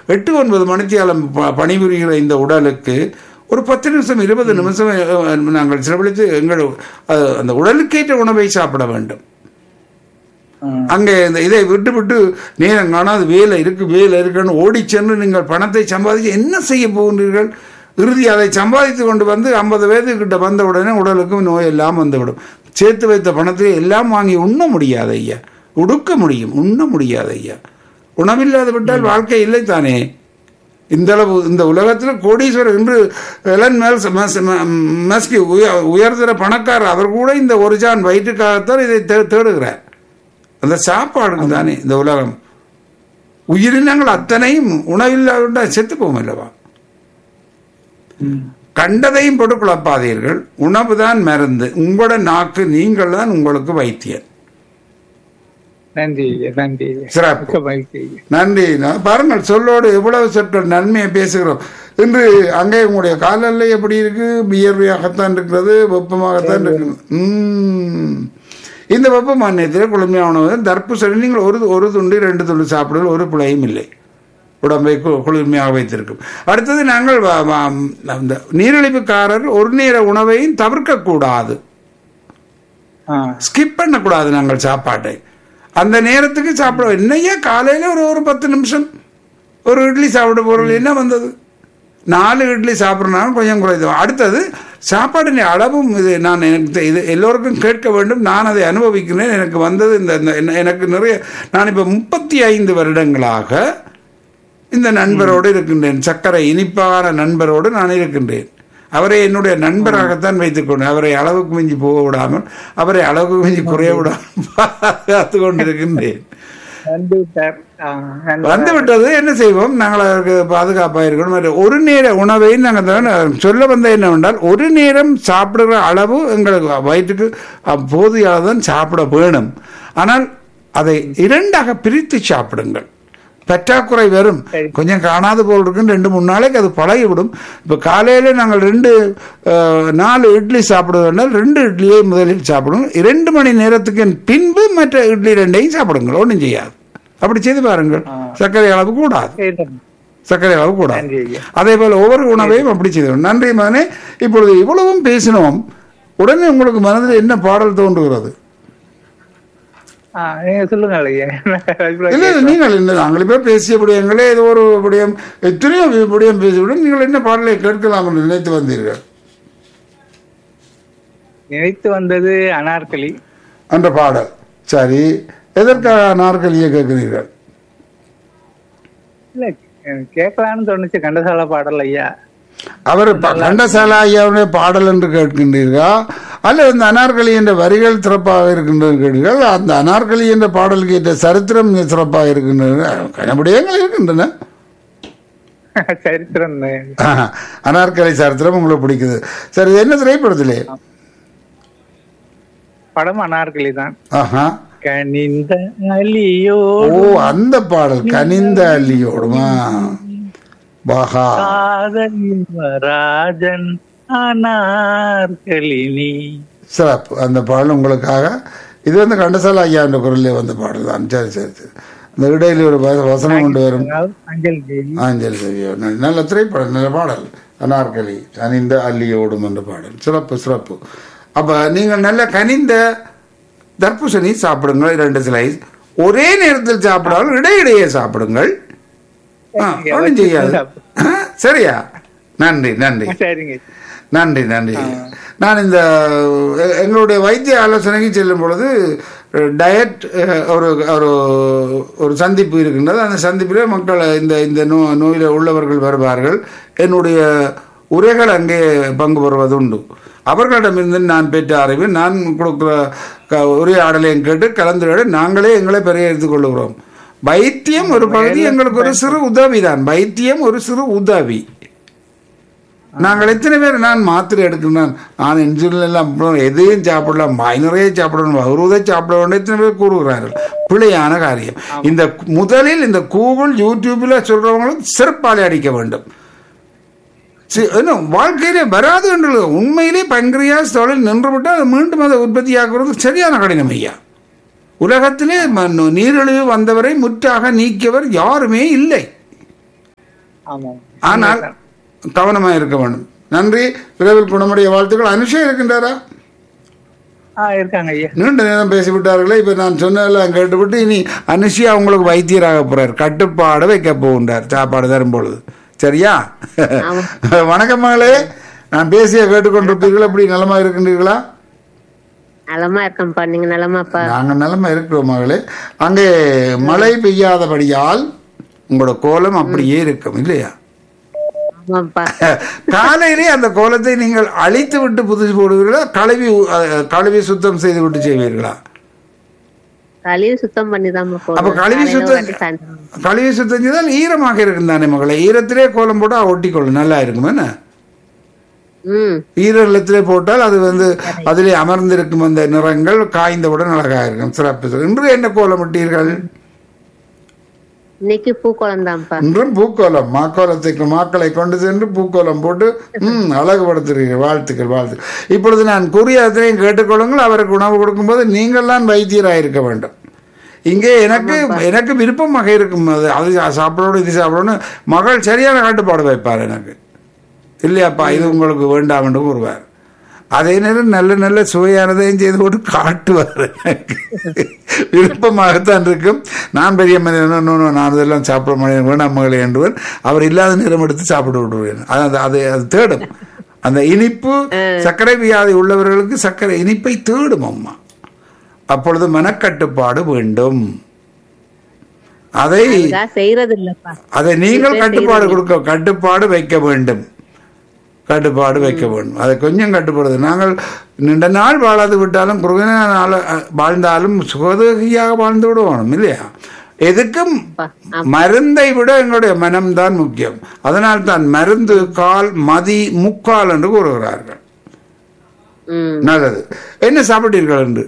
எட்டு ஒன்பது மணித்தியாலம் ப- பணிபுரிகிற இந்த உடலுக்கு ஒரு பத்து நிமிஷம் இருபது நிமிஷம் அஹ், நாங்கள் செலவழித்து எங்கள் அஹ், அந்த உடலுக்கேற்ற உணவை சாப்பிட வேண்டும் ம். அங்கே இந்த இதை விட்டு விட்டு நேரம் காணாது வேலை இருக்கு வேலை இருக்குன்னு ஓடி சென்று நீங்கள் பணத்தை சம்பாதிச்சு என்ன செய்ய போகின்றீர்கள் இறுதி அதை சம்பாதித்து கொண்டு வந்து ஐம்பது வயதுக்கிட்ட வந்த உடனே உடலுக்கு நோய் எல்லாம் வந்துவிடும் சேர்த்து வைத்த பணத்தை எல்லாம் வாங்கி உண்ண முடியாது ஐயா உடுக்க முடியும் உண்ண முடியாது ஐயா உணவில்லாது விட்டால் வாழ்க்கை இல்லை தானே இந்த அளவு இந்த உலகத்தில் கோடீஸ்வரர் இன்று எலன் மேல்ஸ் மஸ்- ம- மஸ்கி உய- உயர்தர பணக்காரர் அவர் கூட இந்த ஒரு ஜான் வயிற்றுக்காகத்தான் இதை தே- தேடுகிறார் அந்த சாப்பாடுக்கு தானே இந்த உலகம் உயிரினங்கள் அத்தனையும் உணவில்லாவிட்டா செத்து போகும் அல்லவா ம். கண்டதையும் போட்டு குழப்பாதீர்கள் உணவு தான் மருந்து உங்களோட நாக்கு நீங்கள் தான் உங்களுக்கு வைத்தியர் நன்றி ஐயா நன்றி ஐயா சிறப்பு மிக்க மகிழ்ச்சி ஐயா நன்றி நான் பாருங்கள் சொல்லோடு எவ்வளவு சொற்கள் நன்மையை பேசுகிறோம் இன்று அங்கே உங்களுடைய காலநிலை எப்படி இருக்கு வியர்வையாகத்தான் இருக்கிறது வெப்பமாகத்தான் இருக்குது உம். இந்த வெப்ப மானியத்தில் குளுமையான தர்பூசணி நீங்கள் ஒரு ஒரு துண்டு ரெண்டு துண்டு சாப்பிடுவது ஒரு பிழையும் இல்லை உடம்பை கு- குளிர்மையாக வைத்திருக்கும் அடுத்தது நாங்கள் வ- வ- அந்த நீரிழிவுக்காரர் ஒரு நேர உணவையும் தவிர்க்கக்கூடாது ஆ ஸ்கிப் பண்ணக்கூடாது நாங்கள் சாப்பாட்டை அந்த நேரத்துக்கு சாப்பிட என்னையா காலையில ஒரு ஒரு பத்து நிமிஷம் ஒரு இட்லி சாப்பிட போறது என்ன வந்தது நாலு இட்லி சாப்பிட்றனாலும் கொஞ்சம் குறைது அடுத்தது சாப்பாடின் அளவும் இது நான் எனக்கு தெ- இது எல்லோருக்கும் கேட்க வேண்டும் நான் அதை அனுபவிக்கிறேன் எனக்கு வந்தது இந்த இந்த- என்ன- எனக்கு நிறைய நான் இப்போ முப்பத்தி ஐந்து வருடங்களாக இந்த நண்பரோடு இருக்கின்றேன் சர்க்கரை இனிப்பான நண்பரோடு நான் இருக்கின்றேன் அவரை என்னுடைய நண்பராகத்தான் வைத்துக் கொண்டேன் அவரை அளவுக்கு மிஞ்சி போக விடாமல் அவரை அளவுக்கு மிஞ்சி குறைய விடாமல் பாதுகாத்து கொண்டிருக்கின்றேன் வந்து விட்டார் ஆ, நன்றி. வந்து விட்டது என்ன செய்வோம் நாங்கள் அதற்கு பாதுகாப்பாக இருக்கணும் மற்ற ஒரு நேர உணவை நாங்கள் தான் சொல்ல வந்த என்னவென்றால் ஒரு நேரம் சாப்பிடுற அளவு எங்களுக்கு வயிற்றுக்கு போதியாக சாப்பிட வேணும் ஆனால் அதை இரண்டாக பிரித்து சாப்பிடுங்கள் பற்றாக்குறை வரும் கொஞ்சம் காணாது போல் இருக்கும் ரெண்டு மூணு நாளைக்கு அது பழகிவிடும் இப்போ காலையில நாங்கள் ரெண்டு அஹ், நாலு இட்லி சாப்பிடுவதால் ரெண்டு இட்லியை முதலில் சாப்பிடுங்க இரண்டு மணி நேரத்துக்கு பின்பு மற்ற இட்லி ரெண்டையும் சாப்பிடுங்கள் ஒன்றும் செய்யாது அப்படி செய்து பாருங்கள் சர்க்கரை அளவு கூடாது சரி. சர்க்கரை அளவு கூடாது நன்றி ஐயா அதே போல ஒவ்வொரு உணவையும் அப்படி செய்தோம் நன்றி மகனே இப்பொழுது இவ்வளவும் பேசினோம் உடனே உங்களுக்கு மனதில் என்ன பாடல் தோன்றுகிறது ஆ நீங்க சொல்லுங்க ஐயா இல்ல இல்ல, நீங்கள் இல்லை நாங்கள் இப்போ பேசிய விடயங்களே ஏதோ ஒரு விடயம் எத்தனையோ விடயம் பேசிவிடும் நீங்கள் என்ன பாடலை கேட்கலாம் என்று நினைத்து வந்தீர்கள் நினைத்து வந்தது அனார்கலி அந்த பாடல் சரி எதற்காக நாற்காலியை கேட்கிறீர்கள் இல்ல எனக்கு கேட்கலாம்னு தோணுச்சு கண்டசாலா பாடல் ஐயா அவர் ப- கண்டசாலா ஐயாவுடைய பாடல் என்று கேட்கின்றீர்களா அல்ல இந்த அனார்கலி என்ற வரிகள் சிறப்பாக இருக்கின்றது கேட்டீர்கள் அந்த அனார்கலி என்ற பாடலுக்கு ஏற்ற சரித்திரம் மிக சிறப்பாக இருக்கின்றன கனபடியங்கள் இருக்கின்றன சரித்திரம் ஆஹா. அனார்கலி சரித்திரம் உங்களுக்கு பிடிக்குது சரி இது என்ன திரைப்படத்திலே படம் அனார்கலி தான் ஆஹா கனிந்த அலியோ ஓ அந்த பாடல் கனிந்த அள்ளியோடுமா பாஹா ராஜன் அனார்கலினி சிறப்பு அந்த பாடல் உங்களுக்காக இது வந்து கண்டசாலா ஐயா என்ற குரலிலே வந்த பாடல் தான் சரி சரி சரி இந்த இடையில ஒரு வ- வசனம் கொண்டு வரும் அஞ்சல் தேவி ஆஞ்சல் தேவியோ நல்ல- நல்ல திரைப்படம் நல்ல பாடல் அனார்கலி கனிந்த அள்ளியோடும் என்ற பாடல் சிறப்பு சிறப்பு அப்ப நீங்கள் நல்ல கனிந்த தர்பூசணி சாப்பிடுங்கள் இரண்டு ஸ்லைஸ் ஒரே நேரத்தில் சாப்பிடாமல் இடையிடையே சாப்பிடுங்கள் ஆ, ஒண்ணும் செய்யாது ஆ, சரியா நன்றி நன்றி சரிங்க நன்றி நன்றி நான் இந்த எ- எங்களுடைய வைத்திய ஆலோசனைக்கு செல்லும் பொழுது டயட் ஒரு ஒரு ஒரு சந்திப்பு இருக்கின்றது அந்த சந்திப்பில் மக்கள் இந்த இந்த நோ நோயில் உள்ளவர்கள் வருவார்கள் என்னுடைய உரைகள் அங்கே பங்கு பெறுவது உண்டு அவர்களிடமிருந்து நான் பெற்ற அறிவு நான் கொடுக்குற க- உரையாடலையும் கேட்டு கலந்துரையாட நாங்களே எங்களை பெரிய கொள்ளுகிறோம் வைத்தியம் ஒரு பகுதி எங்களுக்கு ஒரு சிறு உதவி தான் வைத்தியம் ஒரு சிறு உதவி நாங்கள் எத்தனை பேர் நான் மாத்திரை எடுக்கிறேன் நான் இன்சுலின் எல்லாம் போடணும், எதையும் சாப்பிடலாம் வாய் நிறைய சாப்பிடணும் வருவதை சாப்பிட வேண்டும் எத்தனை பேர் கூறுகிறார்கள் பிழையான காரியம் இந்த முதலில் இந்த கூகுள் யூடியூப்ல சொல்றவங்களுக்கு செருப்பாலை அடிக்க வேண்டும் சி- இன்னும் வாழ்க்கையிலே வராது என்று இல்லை. உண்மையிலே பங்கிரியாஸ் தொழில் நின்றுவிட்டால் அது மீண்டும் அதை உற்பத்தியாக்குறது சரியான கடினம் ஐயா உலகத்திலே ம- நீரிழிவு வந்தவரை முற்றாக நீக்கியவர் யாருமே இல்லை ஆமா ஆனால் கவனமாக இருக்க வேண்டும் நன்றி விரைவில் குணமுடைய வாழ்த்துக்கள் அனுஷா இருக்கின்றாரா ஆ இருக்காங்க ஐயா நீண்ட நேரம் பேசிவிட்டார்களே இப்ப நான் சொன்னதெல்லாம் கேட்டுவிட்டு இனி அனுஷியா உங்களுக்கு வைத்தியராக போறார் கட்டுப்பாடு வைக்க போகின்றார் சாப்பாடு தரும் பொழுது சரியா வணக்கம் மகளே நான் பேசிய கேட்டுக்கொண்டிருப்பீர்கள் எப்படி நலமா இருக்கின்றீர்களா நலமா இருக்கேன்ப்பா நீங்க நலமாப்பா நாங்க நலமா இருக்கிறோம் மகளே அங்கே மழை பெய்யாதபடியால் உங்களோட கோலம் அப்படியே இருக்கும் இல்லையா ஆமாப்பா காலையிலே அந்த கோலத்தை நீங்கள் அழித்து விட்டு புதுசு போடுவீர்களா கழுவி அஹ், கழுவி சுத்தம் செய்து விட்டு செய்வீர்களா கழிவு சுத்தம் பண்ணி தான் அப்ப கழுவி சுத்தம் கழுவி சுத்தம் செய்தால் ஈரமாக இருக்கும் தானே மகளே ஈரத்திலே கோலம் போட்டா ஒட்டிக்கொள்ளும் நல்லா இருக்கும் என்ன ம் ஈரத்திலே போட்டால் அது வந்து அதிலே அமர்ந்திருக்கும் அந்த நிறங்கள் காய்ந்தவுடன் அழகாக இருக்கும் சிறப்பு இன்று என்ன கோலம் விட்டீர்கள் இன்னைக்கு பூக்கோளம் தான்ப்பா இன்றும் பூக்கோலம் மாக்கோலத்துக்கு மாக்களை கொண்டு சென்று பூக்கோலம் போட்டு ம் அழகுபடுத்துகிறீர்கள் வாழ்த்துக்கள் வாழ்த்துக்கள் இப்பொழுது நான் கூறிய அத்தனையும் கேட்டுக்கொள்ளுங்கள் அவருக்கு உணவு கொடுக்கும்போது நீங்கள் தான் வைத்தியராக இருக்க வேண்டும் இங்கே எனக்கு எனக்கு விருப்பமாக இருக்கும் அது அது சாப்பிடணும் இது சாப்பிடணும் மகள் சரியான கட்டுப்பாடு வைப்பார் எனக்கு இல்லையாப்பா இது உங்களுக்கு வேண்டாம் என்று கூறுவார் அதே நேரம் நல்ல நல்ல சுவையானதையும் செய்து போட்டு காட்டுவார் எனக்கு விருப்பமாகத்தான் இருக்கும் நான் பெரிய மனிதன் இன்னும் நான் இதெல்லாம் சாப்பிட மனிதன் வேண்டாம் மகளே என்றுவன் அவர் இல்லாத நேரம் எடுத்து சாப்பிட்டு விடுவேன் அது அது அது தேடும் அந்த இனிப்பு சர்க்கரை வியாதி உள்ளவர்களுக்கு சர்க்கரை இனிப்பை தேடும் அம்மா அப்பொழுது மனக்கட்டுப்பாடு வேண்டும் அதை அதுக்காக செய்யறது இல்லப்பா அதை நீங்கள் கட்டுப்பாடு கொடுக்க கட்டுப்பாடு வைக்க வேண்டும் கட்டுப்பாடு வைக்க வேண்டும் அதை கொஞ்சம் கட்டுப்படுது நாங்கள் நீண்ட நாள் வாழாது விட்டாலும் குறுகின நாள் அஹ், வாழ்ந்தாலும் சுகதகியாக வாழ்ந்து விடுவோம் இல்லையா எதுக்கும் மருந்தை விட எங்களுடைய மனம்தான் முக்கியம் அதனால் தான் மருந்து கால் மதி முக்கால் என்று கூறுகிறார்கள் ம் நல்லது என்ன சாப்பிட்டீர்கள் என்று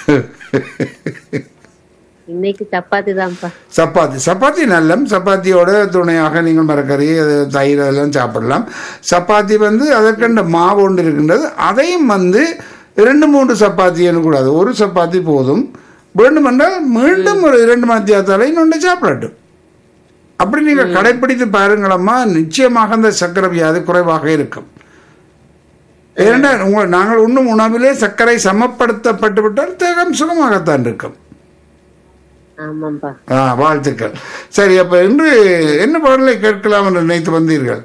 இன்னைக்கு சப்பாத்தி தான்ப்பா சப்பாத்தி சப்பாத்தி நல்லம் சப்பாத்தியோட துணையாக நீங்கள் மரக்கறி அது தயிர் அதெல்லாம் சாப்பிடலாம் சப்பாத்தி வந்து அதற்கண்ட மாவு ஒன்று இருக்கின்றது அதையும் வந்து இரண்டு மூன்று சப்பாத்தி கூடாது ஒரு சப்பாத்தி போதும் வேண்டும் என்றால் மீண்டும் ஒரு இரண்டு மத்தியாத்தால இன்னொன்று சாப்பிடட்டும் அப்படி நீங்கள் கடைப்பிடித்து பாருங்களம்மா நிச்சயமாக அந்த சர்க்கரை வியாதி குறைவாக இருக்கும் ஏனென்றால் உங்கள் நாங்கள் உண்ணும் உணவிலே சர்க்கரை சமப்படுத்தப்பட்டு விட்டால் தேகம் சுகமாகத்தான் இருக்கும் ஆமாப்பா ஆ வாழ்த்துக்கள் சரி அப்ப இன்று என்ன பாடலை கேட்கலாம் என்று நினைத்து வந்தீர்கள்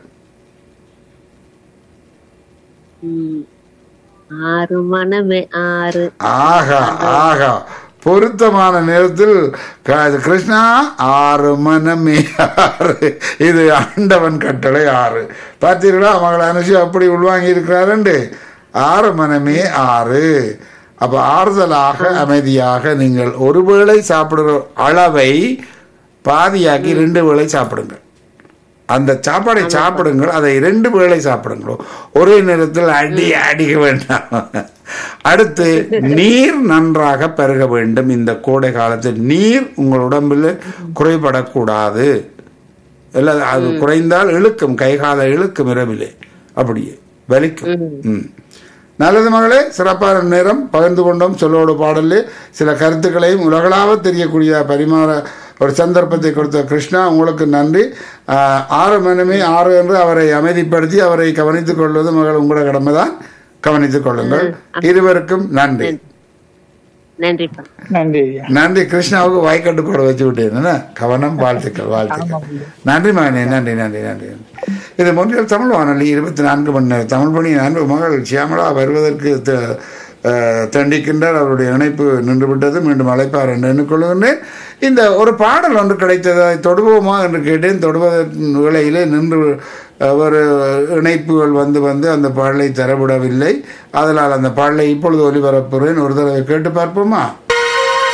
ம் ஆறு மனமே ஆறு ஆகா ஆகா பொருத்தமான நேரத்தில் க- கிருஷ்ணா ஆறு மனமே ஆறு இது ஆண்டவன் கட்டளை ஆறு பார்த்தீர்களா மகள் அனுஷி அப்படி உள்வாங்கி இருக்கிறாருண்டு ஆறு மனமே ஆறு அப்ப ஆறுதலாக அமைதியாக நீங்கள் ஒரு வேளை சாப்பிடுற அளவை பாதியாக்கி ரெண்டு வேளை சாப்பிடுங்கள் அந்த சாப்பாடை சாப்பிடுங்கள் அதை ரெண்டு வேளை சாப்பிடுங்களோ ஒரே நேரத்தில் அடி அடிக்க வேண்டாம் அடுத்து நீர் நன்றாக பருக வேண்டும் இந்த கோடை காலத்தில் நீர் உங்கள் உடம்பில் குறைபடக்கூடாது இல்ல அது குறைந்தால் இழுக்கும் கைகால இழுக்கும் இரவிலே அப்படியே வலிக்கும் ம். நல்லது மகளே சிறப்பான நேரம் பகிர்ந்து கொண்டோம் சொல்லோடு பாடலே சில கருத்துக்களையும் உலகளாவ தெரியக்கூடிய பரிமாற ஒரு சந்தர்ப்பத்தை கொடுத்த கிருஷ்ணா உங்களுக்கு நன்றி ஆஹ், ஆறு மனமே ஆறு என்று அவரை அமைதிப்படுத்தி அவரை கவனித்துக் கொள்வது மகள் உங்களோட கடமைதான் கவனித்துக் கொள்ளுங்கள் இருவருக்கும் நன்றி நன்றிப்பா நன்றி ஐயா நன்றி கிருஷ்ணாவுக்கு வாய்க்கட்டு போட வச்சு விட்டேன் என்ன? கவனம் வாழ்த்துக்கள் வாழ்த்துக்கள் நன்றி மகனே நன்றி நன்றி நன்றி நன்றி. இது மொழியில் தமிழ் வானொலி இருபத்தி நான்கு மணி நேரம் தமிழ் பணி அன்பு மகள் சியாமலா வருவதற்கு த- அஹ், தண்டிக்கின்றார் அவருடைய இணைப்பு நின்று விட்டது மீண்டும் அழைப்பார் என்று எண்ணிக்கொள்கின்றேன் இந்த ஒரு பாடல் ஒன்று கிடைத்தது அதை தொடுவோமா என்று கேட்டேன் தொடுவதன் வேளையிலே நின்று அஹ், ஒரு இணைப்புகள் வந்து வந்து அந்த பாடலை தரவிடவில்லை அதனால் அந்த பாடலை இப்பொழுது ஒலிபரப்புகிறேன் ஒரு தடவை கேட்டு பார்ப்போமா